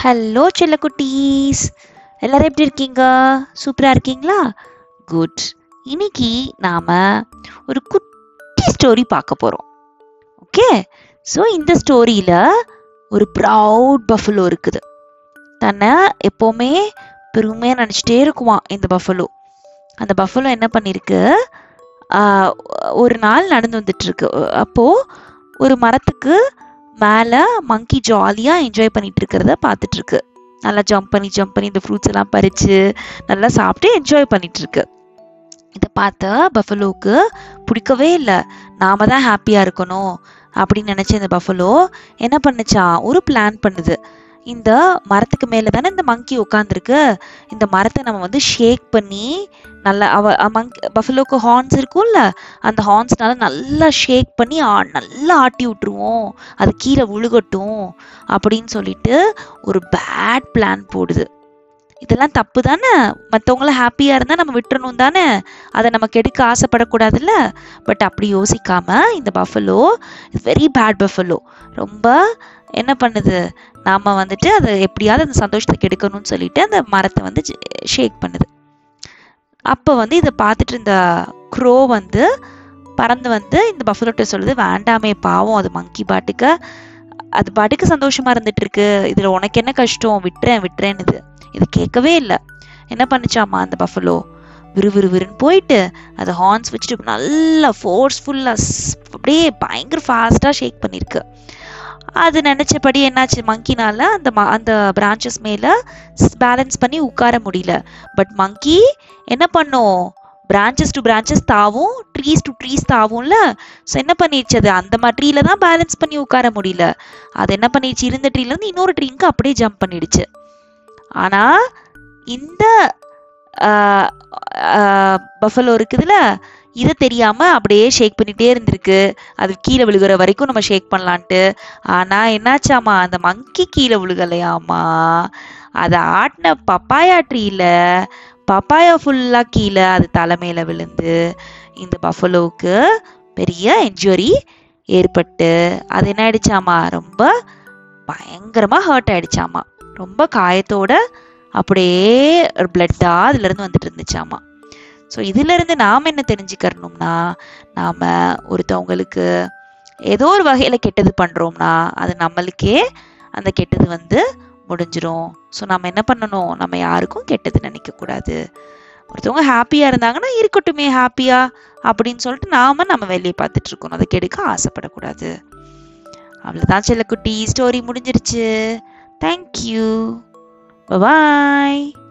hello செல்லக்குட்டீஸ் எல்லாரும் எப்படி இருக்கீங்க சூப்பராக இருக்கீங்களா குட் இன்னைக்கு நாம் ஒரு குட்டி ஸ்டோரி பார்க்க போகிறோம் ஓகே ஸோ இந்த ஸ்டோரியில் ஒரு ப்ரவுட் பஃபலோ இருக்குது தன்னை எப்போவுமே பெருமையாக நினச்சிட்டே இருக்குவான் இந்த பஃபலோ அந்த பஃபலோ என்ன பண்ணியிருக்கு ஆஹ், ஒரு நாள் நடந்து வந்துட்டு இருக்கு அப்போது ஒரு மரத்துக்கு மேலே மங்கி ஜாலியாக என்ஜாய் பண்ணிட்டு இருக்கிறத பார்த்துட்டு இருக்கு நல்லா ஜம்ப் பண்ணி ஜம்ப் பண்ணி இந்த ஃப்ரூட்ஸ் எல்லாம் பறித்து நல்லா சாப்பிட்டு என்ஜாய் பண்ணிட்டு இருக்கு இதை பார்த்த பஃபலோவுக்கு பிடிக்கவே இல்லை நாம தான் ஹாப்பியாக இருக்கணும் அப்படின்னு நினச்ச இந்த பஃபலோ என்ன பண்ணுச்சான் ஒரு பிளான் பண்ணுது இந்த மரத்துக்கு மேலே தானே இந்த மங்கி உட்காந்துருக்கு இந்த மரத்தை நம்ம வந்து ஷேக் பண்ணி நல்லா அவ மங்க் பஃபலோக்கு ஹார்ன்ஸ் இருக்கும்ல அந்த ஹார்ன்ஸ்னால நல்லா ஷேக் பண்ணி ஆ- நல்லா ஆட்டி விட்டுருவோம் அது கீழே விழுகட்டும் அப்படின்னு சொல்லிட்டு ஒரு பேட் பிளான் போடுது இதெல்லாம் தப்பு தானே மற்றவங்கள ஹாப்பியாக இருந்தால் நம்ம விட்டுறணும் தானே அதை நம்ம கெடுக்க ஆசைப்படக்கூடாதுல்ல பட் அப்படி யோசிக்காம இந்த பஃபலோ வெரி பேட் பஃபலோ ரொம்ப என்ன பண்ணுது நாம வந்துட்டு அதை எப்படியாவது அந்த சந்தோஷத்தை கெடுக்கணும்னு சொல்லிட்டு அந்த மரத்தை வந்து ஷேக் பண்ணுது அப்போ வந்து இதை பார்த்துட்டு இருந்த க்ரோ வந்து பறந்து வந்து இந்த பஃபலோட்ட சொல்லுது வேண்டாமே பாவம் அது மங்கி பாட்டுக்கு அது பாட்டுக்கு சந்தோஷமா இருந்துட்டு இருக்கு இதுல உனக்கு என்ன கஷ்டம் விட்டுறேன் விட்டுறேன்னுது இது கேட்கவே இல்லை என்ன பண்ணுச்சாமா அந்த பஃபலோ விறுவிறுவிறுன்னு போயிட்டு அது ஹார்ன்ஸ் வச்சுட்டு நல்லா ஃபோர்ஸ்ஃபுல்லாக அப்படியே பயங்கர ஃபாஸ்ட்டாக ஷேக் பண்ணியிருக்கு அது நினச்சபடி என்னாச்சு மங்கினால அந்த ம அந்த பிரான்ச்சஸ் மேலே பேலன்ஸ் பண்ணி உட்கார முடியல பட் மங்கி என்ன பண்ணும் பிரான்ச்சஸ் டு பிரான்ச்சஸ் தாவும் ட்ரீஸ் டு ட்ரீஸ் தாவும்ல ஸோ என்ன பண்ணிடுச்சு அது அந்த மாதிரி ட்ரீல தான் பேலன்ஸ் பண்ணி உட்கார முடியல அது என்ன பண்ணிடுச்சு இருந்த ட்ரீல இருந்து இன்னொரு ட்ரீக்கு அப்படியே ஜம்ப் பண்ணிடுச்சு ஆனா இந்த பஃபலோ இருக்குதுல்ல இதை தெரியாம அப்படியே ஷேக் பண்ணிட்டே இருந்திருக்கு அது கீழே விழுகிற வரைக்கும் நம்ம ஷேக் பண்ணலான்ட்டு ஆனா என்னாச்சாமா அந்த மங்கி கீழே விழுகலையாமா அதை ஆட்டின பப்பாயா ட்ரீல பப்பாயா ஃபுல்லா கீழே அது தலைமையில விழுந்து இந்த பஃபலோவுக்கு பெரிய இன்ஜுரி ஏற்பட்டு அது என்ன ஆயிடுச்சாமா ரொம்ப பயங்கரமா ஹர்ட் ஆயிடுச்சாமா ரொம்ப காயத்தோட அப்படியே பிளட்டாக அதுலேருந்து வந்துட்டு இருந்துச்சாமா ஸோ இதிலிருந்து நாம் என்ன தெரிஞ்சுக்கறணும்னா நாம் ஒருத்தவங்களுக்கு ஏதோ ஒரு வகையில் கெட்டது பண்ணுறோம்னா அது நம்மளுக்கே அந்த கெட்டது வந்து முடிஞ்சிரும் ஸோ நம்ம என்ன பண்ணணும் நம்ம யாருக்கும் கெட்டது நினைக்கக்கூடாது ஒருத்தவங்க ஹாப்பியாக இருந்தாங்கன்னா இருக்கட்டுமே ஹாப்பியாக அப்படின்னு சொல்லிட்டு நாம நம்ம வேலையை பார்த்துட்டு இருக்கணும் அதை கெடுக்க ஆசைப்படக்கூடாது அவ்வளோதான் செல்லக்குட்டி ஸ்டோரி முடிஞ்சிருச்சு தேங்க்யூ பாய்